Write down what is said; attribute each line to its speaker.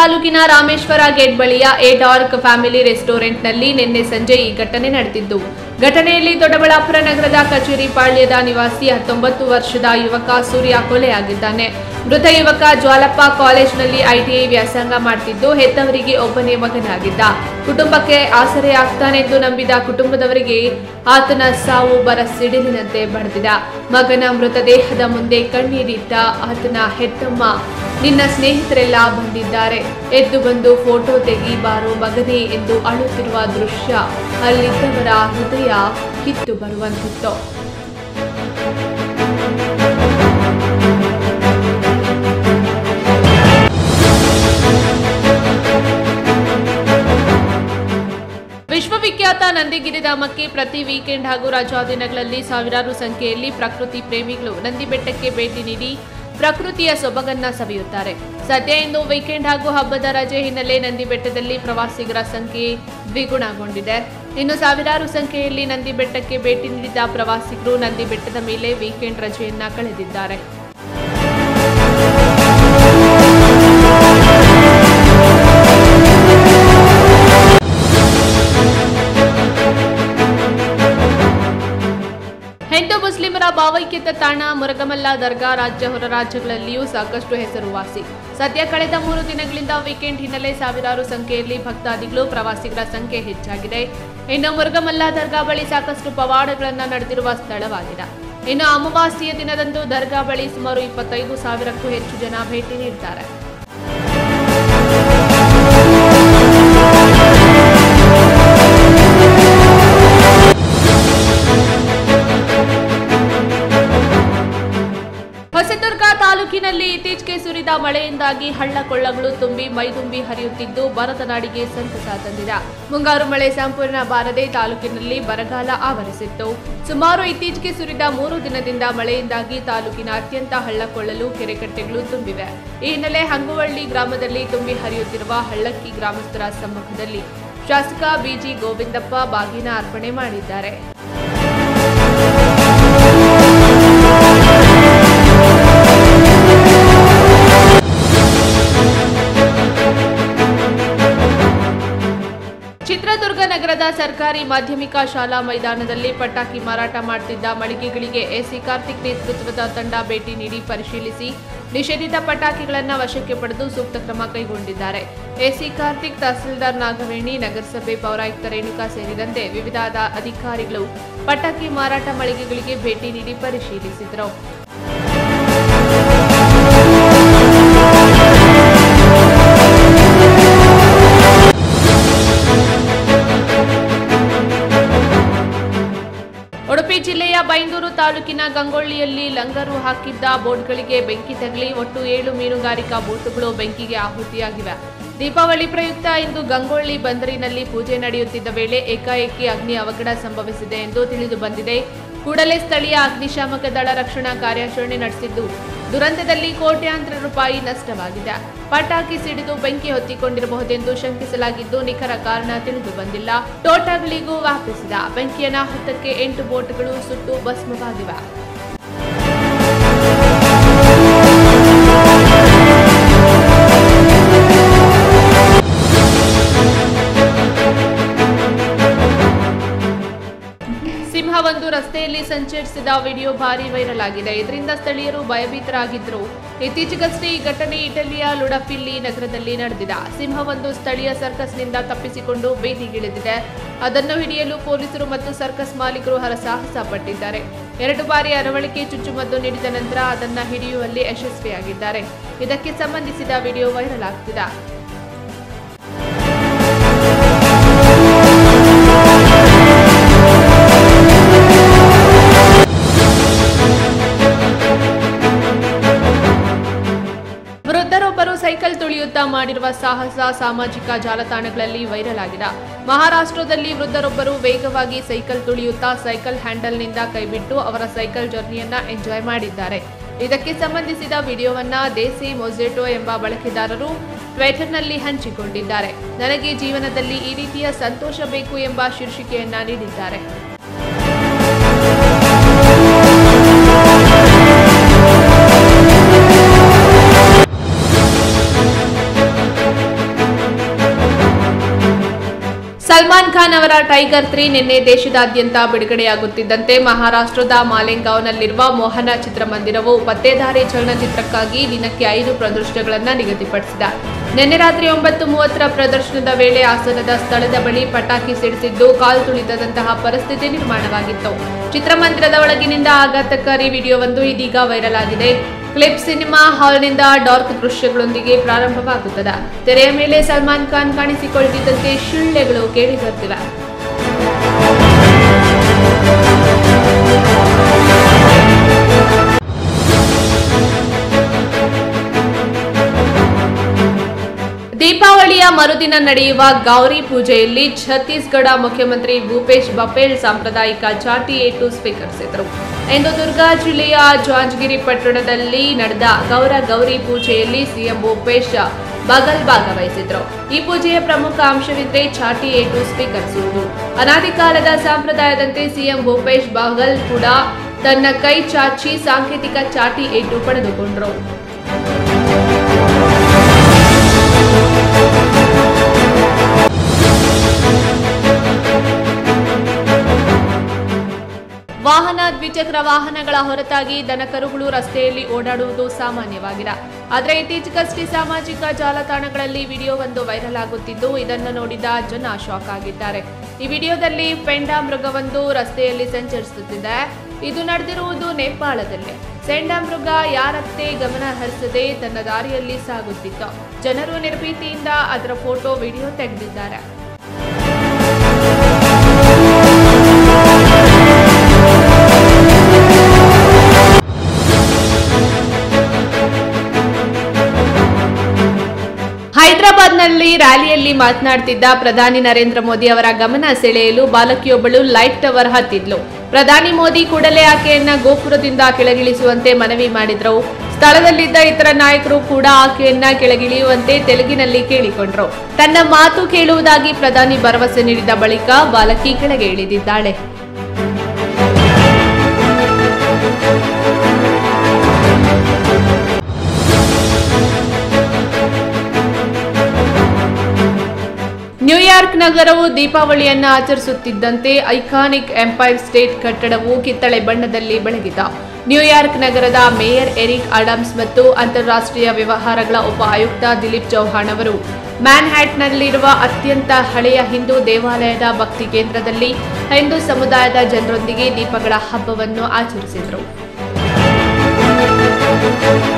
Speaker 1: ತಾಲೂಕಿನ ರಾಮೇಶ್ವರ ಗೇಟ್ ಬಳಿಯ A dark family ರೆಸ್ಟೋರೆಂಟ್ನಲ್ಲಿ ನಿನ್ನೆ ಸಂಜೆ ಈ ಘಟನೆ ನಡೆದಿದ್ದು ಘಟನೆಯಲ್ಲಿ ದೊಡ್ಡಬಳ್ಳಾಪುರ ನಗರದ ಕಚೇರಿ ಪಾಳ್ಯದ ನಿವಾಸಿ ಹತ್ತೊಂಬತ್ತು ವರ್ಷದ ಯುವಕ ಸೂರ್ಯ ಕೊಲೆಯಾಗಿದ್ದಾನೆ ಮೃತ ಯುವಕ ಜ್ವಾಲಪ್ಪ ಕಾಲೇಜಿನಲ್ಲಿ ಐಟಿಐ ವ್ಯಾಸಂಗ ಮಾಡ್ತಿದ್ದು ಹೆತ್ತವರಿಗೆ ಒಬ್ಬನೇ ಮಗನಾಗಿದ್ದ ಕುಟುಂಬಕ್ಕೆ ಆಸರೆ ಆಗ್ತಾನೆಂದು ನಂಬಿದ ಕುಟುಂಬದವರಿಗೆ ಆತನ ಸಾವು ಬರ ಸಿಡಿಲಿನಂತೆ ಬಡಿದಿದ ಮಗನ ಮೃತದೇಹದ ಮುಂದೆ ಕಣ್ಣೀರಿಟ್ಟ ಆತನ ಹೆತ್ತಮ್ಮ ನಿನ್ನ ಸ್ನೇಹಿತರೆಲ್ಲ ಬಂದಿದ್ದಾರೆ ಎದ್ದು ಬಂದು ಫೋಟೋ ತೆಗಿ ಬಾರೋ ಮಗನೇ ಎಂದು ಅಳುತ್ತಿರುವ ದೃಶ್ಯ ಅಲ್ಲಿದ್ದವರ ಹೃದಯ ಕಿತ್ತು ಬರುವಂತಿತ್ತು ವಿಶ್ವವಿಖ್ಯಾತ ನಂದಿಗಿರಿಧಾಮಕ್ಕೆ ಪ್ರತಿ ವೀಕೆಂಡ್ ಹಾಗೂ ರಜಾ ದಿನಗಳಲ್ಲಿ ಸಾವಿರಾರು ಸಂಖ್ಯೆಯಲ್ಲಿ ಪ್ರಕೃತಿ ಪ್ರೇಮಿಗಳು ನಂದಿ ಬೆಟ್ಟಕ್ಕೆ ಭೇಟಿ ನೀಡಿ ಪ್ರಕೃತಿಯ ಸೊಬಗನ್ನ ಸವಿಯುತ್ತಾರೆ ಸದ್ಯ ಇಂದು ವೀಕೆಂಡ್ ಹಾಗೂ ಹಬ್ಬದ ರಜೆ ಹಿನ್ನೆಲೆ ನಂದಿ ಬೆಟ್ಟದಲ್ಲಿ ಪ್ರವಾಸಿಗರ ಸಂಖ್ಯೆ ದ್ವಿಗುಣಗೊಂಡಿದೆ ಇನ್ನು ಸಾವಿರಾರು ಸಂಖ್ಯೆಯಲ್ಲಿ ನಂದಿ ಬೆಟ್ಟಕ್ಕೆ ಭೇಟಿ ನೀಡಿದ ಪ್ರವಾಸಿಗರು ನಂದಿ ಬೆಟ್ಟದ ಮೇಲೆ ವೀಕೆಂಡ್ ರಜೆಯನ್ನ ಕಳೆದಿದ್ದಾರೆ ಹಿಂದೂ ಮುಸ್ಲಿಮರ ಭಾವೈಕ್ಯತೆ ತಾಣ ಮುರಗಮಲ್ಲ ದರ್ಗಾ ರಾಜ್ಯ ಹೊರ ರಾಜ್ಯಗಳಲ್ಲಿಯೂ ಸಾಕಷ್ಟು ಹೆಸರುವಾಸಿ ಸದ್ಯ ಕಳೆದ ಮೂರು ದಿನಗಳಿಂದ ವೀಕೆಂಡ್ ಹಿನ್ನೆಲೆ ಸಾವಿರಾರು ಸಂಖ್ಯೆಯಲ್ಲಿ ಭಕ್ತಾದಿಗಳು ಪ್ರವಾಸಿಗರ ಸಂಖ್ಯೆ ಹೆಚ್ಚಾಗಿದೆ ಇನ್ನು ಮುರುಗಮಲ್ಲ ದರ್ಗಾ ಬಳಿ ಸಾಕಷ್ಟು ಪವಾಡಗಳನ್ನ ನಡೆದಿರುವ ಸ್ಥಳವಾಗಿದೆ ಇನ್ನು ಅಮಾವಾಸ್ಯೆಯ ದಿನದಂದು ದರ್ಗಾ ಬಳಿ ಸುಮಾರು ಇಪ್ಪತ್ತೈದು ಸಾವಿರಕ್ಕೂ ಹೆಚ್ಚು ಜನ ಭೇಟಿ ನೀಡಿದ್ದಾರೆ ಹೊಸದುರ್ಗ ತಾಲೂಕಿನಲ್ಲಿ ಇತ್ತೀಚೆಗೆ ಸುರಿದ ಮಳೆಯಿಂದಾಗಿ ಹಳ್ಳ ಕೊಳ್ಳಗಳು ತುಂಬಿ ಮೈದುಂಬಿ ಹರಿಯುತ್ತಿದ್ದು ಬರದ ನಾಡಿಗೆ ಸಂತಸ ತಂದಿದೆ ಮುಂಗಾರು ಮಳೆ ಸಂಪೂರ್ಣ ಬಾರದೆ ತಾಲೂಕಿನಲ್ಲಿ ಬರಗಾಲ ಆವರಿಸಿತ್ತು ಸುಮಾರು ಇತ್ತೀಚೆಗೆ ಸುರಿದ ಮೂರು ದಿನದಿಂದ ಮಳೆಯಿಂದಾಗಿ ತಾಲೂಕಿನ ಅತ್ಯಂತ ಹಳ್ಳಕೊಳ್ಳಲು ಕೆರೆಕಟ್ಟೆಗಳು ತುಂಬಿವೆ ಈ ಹಿನ್ನೆಲೆ ಹಂಗುವಳ್ಳಿ ಗ್ರಾಮದಲ್ಲಿ ತುಂಬಿ ಹರಿಯುತ್ತಿರುವ ಹಳ್ಳಕ್ಕಿ ಗ್ರಾಮಸ್ಥರ ಸಮ್ಮುಖದಲ್ಲಿ ಶಾಸಕ ಬಿಜಿ ಗೋವಿಂದಪ್ಪ ಬಾಗಿನ ಅರ್ಪಣೆ ಮಾಡಿದ್ದಾರೆ ಚಿತ್ರದುರ್ಗ ನಗರದ ಸರ್ಕಾರಿ ಮಾಧ್ಯಮಿಕ ಶಾಲಾ ಮೈದಾನದಲ್ಲಿ ಪಟಾಕಿ ಮಾರಾಟ ಮಾಡುತ್ತಿದ್ದ ಮಳಿಗೆಗಳಿಗೆ ಎಸಿ ಕಾರ್ತಿಕ್ ನೇತೃತ್ವದ ತಂಡ ಭೇಟಿ ನೀಡಿ ಪರಿಶೀಲಿಸಿ ನಿಷೇಧಿತ ಪಟಾಕಿಗಳನ್ನು ವಶಕ್ಕೆ ಪಡೆದು ಸೂಕ್ತ ಕ್ರಮ ಕೈಗೊಂಡಿದ್ದಾರೆ ಎಸಿ ಕಾರ್ತಿಕ್ ತಹಸೀಲ್ದಾರ್ ನಾಗವೇಣಿ ನಗರಸಭೆ ಪೌರಾಯುಕ್ತ ರೇಣುಕಾ ಸೇರಿದಂತೆ ವಿವಿಧ ಅದ- ಅಧಿಕಾರಿಗಳು ಪಟಾಕಿ ಮಾರಾಟ ಮಳಿಗೆಗಳಿಗೆ ಭೇಟಿ ನೀಡಿ ಪರಿಶೀಲಿಸಿದರು ಉಡುಪಿ ಜಿಲ್ಲೆಯ ಬೈಂದೂರು ತಾಲೂಕಿನ ಗಂಗೊಳ್ಳಿಯಲ್ಲಿ ಲಂಗರು ಹಾಕಿದ್ದ ಬೋಟ್ಗಳಿಗೆ ಬೆಂಕಿ ತಗಲಿ ಒಟ್ಟು ಏಳು ಮೀನುಗಾರಿಕಾ ಬೋಟುಗಳು ಬೆಂಕಿಗೆ ಆಹುತಿಯಾಗಿವೆ ದೀಪಾವಳಿ ಪ್ರಯುಕ್ತ ಇಂದು ಗಂಗೊಳ್ಳಿ ಬಂದರಿನಲ್ಲಿ ಪೂಜೆ ನಡೆಯುತ್ತಿದ್ದ ವೇಳೆ ಏಕಾಏಕಿ ಅಗ್ನಿ ಅವಘಡ ಸಂಭವಿಸಿದೆ ಎಂದು ತಿಳಿದು ಬಂದಿದೆ ಕೂಡಲೇ ಸ್ಥಳೀಯ ಅಗ್ನಿಶಾಮಕ ದಳ ರಕ್ಷಣಾ ಕಾರ್ಯಾಚರಣೆ ನಡೆಸಿದ್ದು ದುರಂತದಲ್ಲಿ ಕೋಟ್ಯಾಂತರ ರೂಪಾಯಿ ನಷ್ಟವಾಗಿದೆ ಪಟಾಕಿ ಸಿಡಿದು ಬೆಂಕಿ ಹೊತ್ತಿಕೊಂಡಿರಬಹುದೆಂದು ಶಂಕಿಸಲಾಗಿದ್ದು ನಿಖರ ಕಾರಣ ತಿಳಿದು ಬಂದಿಲ್ಲ ತೋಟಗಳಿಗೂ ವ್ಯಾಪಿಸಿದ ಬೆಂಕಿಯ ನಾಹುತ್ತಕ್ಕೆ ಎಂಟು ಬೋಟ್ಗಳು ಸುಟ್ಟು ಭಸ್ಮವಾಗಿವೆ ಸಿಂಹವೊಂದು ರಸ್ತೆಯಲ್ಲಿ ಸಂಚರಿಸಿದ ವಿಡಿಯೋ ಭಾರಿ ವೈರಲ್ ಆಗಿದೆ ಇದರಿಂದ ಸ್ಥಳೀಯರು ಭಯಭೀತರಾಗಿದ್ದರು ಇತ್ತೀಚೆಗಷ್ಟೇ ಈ ಘಟನೆ ಇಟಲಿಯ ಲುಡಫಿಲ್ಲಿ ನಗರದಲ್ಲಿ ನಡೆದಿದೆ ಸಿಂಹವೊಂದು ಸ್ಥಳೀಯ ಸರ್ಕಸ್ನಿಂದ ತಪ್ಪಿಸಿಕೊಂಡು ಬೀದಿಗಿಳಿದಿದೆ ಅದನ್ನು ಹಿಡಿಯಲು ಪೊಲೀಸರು ಮತ್ತು ಸರ್ಕಸ್ ಮಾಲೀಕರು ಹರಸಾಹಸ ಪಟ್ಟಿದ್ದಾರೆ ಎರಡು ಬಾರಿ ಅರವಳಿಕೆ ಚುಚ್ಚುಮದ್ದು ನೀಡಿದ ನಂತರ ಅದನ್ನ ಹಿಡಿಯುವಲ್ಲಿ ಯಶಸ್ವಿಯಾಗಿದ್ದಾರೆ ಇದಕ್ಕೆ ಸಂಬಂಧಿಸಿದ ವಿಡಿಯೋ ವೈರಲ್ ಆಗ್ತಿದೆ ವೃದ್ಧರೊಬ್ಬರು ಸೈಕಲ್ ತುಳಿಯುತ್ತಾ ಮಾಡಿರುವ ಸಾಹಸ ಸಾಮಾಜಿಕ ಜಾಲತಾಣಗಳಲ್ಲಿ ವೈರಲ್ ಆಗಿದೆ ಮಹಾರಾಷ್ಟ್ರದಲ್ಲಿ ವೃದ್ಧರೊಬ್ಬರು ವೇಗವಾಗಿ ಸೈಕಲ್ ತುಳಿಯುತ್ತಾ ಸೈಕಲ್ ಹ್ಯಾಂಡಲ್ನಿಂದ ಕೈಬಿಟ್ಟು ಅವರ ಸೈಕಲ್ ಜರ್ನಿಯನ್ನ ಎಂಜಾಯ್ ಮಾಡಿದ್ದಾರೆ ಇದಕ್ಕೆ ಸಂಬಂಧಿಸಿದ ವಿಡಿಯೋವನ್ನ ದೇಸಿ ಮೊಜೆಟೋ ಎಂಬ ಬಳಕೆದಾರರು ಟ್ವಿಟರ್ನಲ್ಲಿ ಹಂಚಿಕೊಂಡಿದ್ದಾರೆ ನನಗೆ ಜೀವನದಲ್ಲಿ ಈ ರೀತಿಯ ಸಂತೋಷ ಬೇಕು ಎಂಬ ಶೀರ್ಷಿಕೆಯನ್ನ ನೀಡಿದ್ದಾರೆ ಸಲ್ಮಾನ್ ಖಾನ್ ಅವರ ಟೈಗರ್ ತ್ರೀ ನಿನ್ನೆ ದೇಶದಾದ್ಯಂತ ಬಿಡುಗಡೆಯಾಗುತ್ತಿದ್ದಂತೆ ಮಹಾರಾಷ್ಟ್ರದ ಮಾಲೆಂಗಾವ್ನಲ್ಲಿರುವ ಮೋಹನ ಚಿತ್ರಮಂದಿರವು ಪತ್ತೇದಾರಿ ಚಲನಚಿತ್ರಕ್ಕಾಗಿ ದಿನಕ್ಕೆ ಐದು ಪ್ರದರ್ಶನಗಳನ್ನು ನಿಗದಿಪಡಿಸಿದೆ ನಿನ್ನೆ ರಾತ್ರಿ ಒಂಬತ್ತು ಮೂವತ್ತರ ಪ್ರದರ್ಶನದ ವೇಳೆ ಆಸನದ ಸ್ಥಳದ ಬಳಿ ಪಟಾಕಿ ಸಿಡಿಸಿದ್ದು ಕಾಲು ತುಳಿತದಂತಹ ಪರಿಸ್ಥಿತಿ ನಿರ್ಮಾಣವಾಗಿತ್ತು ಚಿತ್ರಮಂದಿರದ ಒಳಗಿನಿಂದ ಆಘಾತಕಾರಿ ವಿಡಿಯೋವೊಂದು ಇದೀಗ ವೈರಲ್ ಆಗಿದೆ ಕ್ಲಿಪ್ ಸಿನಿಮಾ ಹಾಲ್ನಿಂದ ಡಾರ್ಕ್ ದೃಶ್ಯಗಳೊಂದಿಗೆ ಪ್ರಾರಂಭವಾಗುತ್ತದೆ ತೆರೆಯ ಮೇಲೆ ಸಲ್ಮಾನ್ ಖಾನ್ ಕಾಣಿಸಿಕೊಳ್ಳುತ್ತಿದ್ದಂತೆ ಶಿಳ್ಳೆಗಳು ಕೇಳಿಬರುತ್ತಿವೆ ದೀಪಾವಳಿಯ ಮರುದಿನ ನಡೆಯುವ ಗೌರಿ ಪೂಜೆಯಲ್ಲಿ ಛತ್ತೀಸ್ಗಢ ಮುಖ್ಯಮಂತ್ರಿ ಭೂಪೇಶ್ ಬಫೇಲ್ ಸಾಂಪ್ರದಾಯಿಕ ಚಾಟಿ ಏಟು ಸ್ವೀಕರಿಸಿದರು ಇಂದು ದುರ್ಗಾ ಜಿಲ್ಲೆಯ ಜಾಂಜಗಿರಿ ಪಟ್ಟಣದಲ್ಲಿ ನಡೆದ ಗೌರ ಗೌರಿ ಪೂಜೆಯಲ್ಲಿ ಸಿಎಂ ಭೂಪೇಶ್ ಬಗಲ್ ಭಾಗವಹಿಸಿದ್ರು ಈ ಪೂಜೆಯ ಪ್ರಮುಖ ಅಂಶವೆಂದರೆ ಚಾಟಿ ಏಟು ಸ್ವೀಕರಿಸುವುದು ಅನಾದಿ ಕಾಲದ ಸಂಪ್ರದಾಯದಂತೆ ಸಿಎಂ ಭೂಪೇಶ್ ಬಗಲ್ ಕೂಡ ತನ್ನ ಕೈ ಚಾಚಿ ಸಾಂಕೇತಿಕ ಚಾಟಿ ಏಟು ಪಡೆದುಕೊಂಡರು ವಾಹನ ದ್ವಿಚಕ್ರ ವಾಹನಗಳ ಹೊರತಾಗಿ ದನಕರುಗಳು ರಸ್ತೆಯಲ್ಲಿ ಓಡಾಡುವುದು ಸಾಮಾನ್ಯವಾಗಿದೆ ಆದರೆ ಇತ್ತೀಚೆಗಷ್ಟೇ ಸಾಮಾಜಿಕ ಜಾಲತಾಣಗಳಲ್ಲಿ ವಿಡಿಯೋವೊಂದು ವೈರಲ್ ಆಗುತ್ತಿದ್ದು ಇದನ್ನು ನೋಡಿದ ಜನ ಶಾಕ್ ಆಗಿದ್ದಾರೆ ಈ ವಿಡಿಯೋದಲ್ಲಿ ಪೆಂಡಾ ಮೃಗವೊಂದು ರಸ್ತೆಯಲ್ಲಿ ಸಂಚರಿಸುತ್ತಿದೆ ಇದು ನಡೆದಿರುವುದು ನೇಪಾಳದಲ್ಲಿ ಸೆಂಡ ಮೃಗ ಯಾರತ್ತೆ ಗಮನ ಹರಿಸದೆ ತನ್ನ ದಾರಿಯಲ್ಲಿ ಸಾಗುತ್ತಿತ್ತು ಜನರು ನಿರ್ಭೀತಿಯಿಂದ ಅದರ ಫೋಟೋ ವಿಡಿಯೋ ತೆಗೆದಿದ್ದಾರೆ ಹೈದರಾಬಾದ್ನಲ್ಲಿ ರ್ಯಾಲಿಯಲ್ಲಿ ಮಾತನಾಡ್ತಿದ್ದ ಪ್ರಧಾನಿ ನರೇಂದ್ರ ಮೋದಿ ಅವರ ಗಮನ ಸೆಳೆಯಲು ಬಾಲಕಿಯೊಬ್ಬಳು ಲೈಟ್ ಟವರ್ ಹತ್ತಿದ್ಲು ಪ್ರಧಾನಿ ಮೋದಿ ಕೂಡಲೇ ಆಕೆಯನ್ನ ಗೋಪುರದಿಂದ ಕೆಳಗಿಳಿಸುವಂತೆ ಮನವಿ ಮಾಡಿದ್ರು ಸ್ಥಳದಲ್ಲಿದ್ದ ಇತರ ನಾಯಕರು ಕೂಡ ಆಕೆಯನ್ನ ಕೆಳಗಿಳಿಯುವಂತೆ ತೆಲುಗಿನಲ್ಲಿ ಕೇಳಿಕೊಂಡ್ರು ತನ್ನ ಮಾತು ಕೇಳುವುದಾಗಿ ಪ್ರಧಾನಿ ಭರವಸೆ ನೀಡಿದ ಬಳಿಕ ಬಾಲಕಿ ಕೆಳಗೆ ಇಳಿದಿದ್ದಾಳೆ ನ್ಯೂಯಾರ್ಕ್ ನಗರವು ದೀಪಾವಳಿಯನ್ನು ಆಚರಿಸುತ್ತಿದ್ದಂತೆ ಐಕಾನಿಕ್ ಎಂಪೈರ್ ಸ್ಟೇಟ್ ಕಟ್ಟಡವು ಕಿತ್ತಳೆ ಬಣ್ಣದಲ್ಲಿ ಬೆಳಗಿದ ನ್ಯೂಯಾರ್ಕ್ ನಗರದ ಮೇಯರ್ ಎರಿಕ್ ಅಡಮ್ಸ್ ಮತ್ತು ಅಂತಾರಾಷ್ಟ್ರೀಯ ವ್ಯವಹಾರಗಳ ಉಪ ಆಯುಕ್ತ ದಿಲೀಪ್ ಚೌಹಾಣ್ ಅವರು ಮ್ಯಾನ್ಹ್ಯಾಟ್ನಲ್ಲಿರುವ ಅತ್ಯಂತ ಹಳೆಯ ಹಿಂದೂ ದೇವಾಲಯದ ಭಕ್ತಿ ಕೇಂದ್ರದಲ್ಲಿ ಹಿಂದೂ ಸಮುದಾಯದ ಜನರೊಂದಿಗೆ ದೀಪಗಳ ಹಬ್ಬವನ್ನು ಆಚರಿಸಿದರು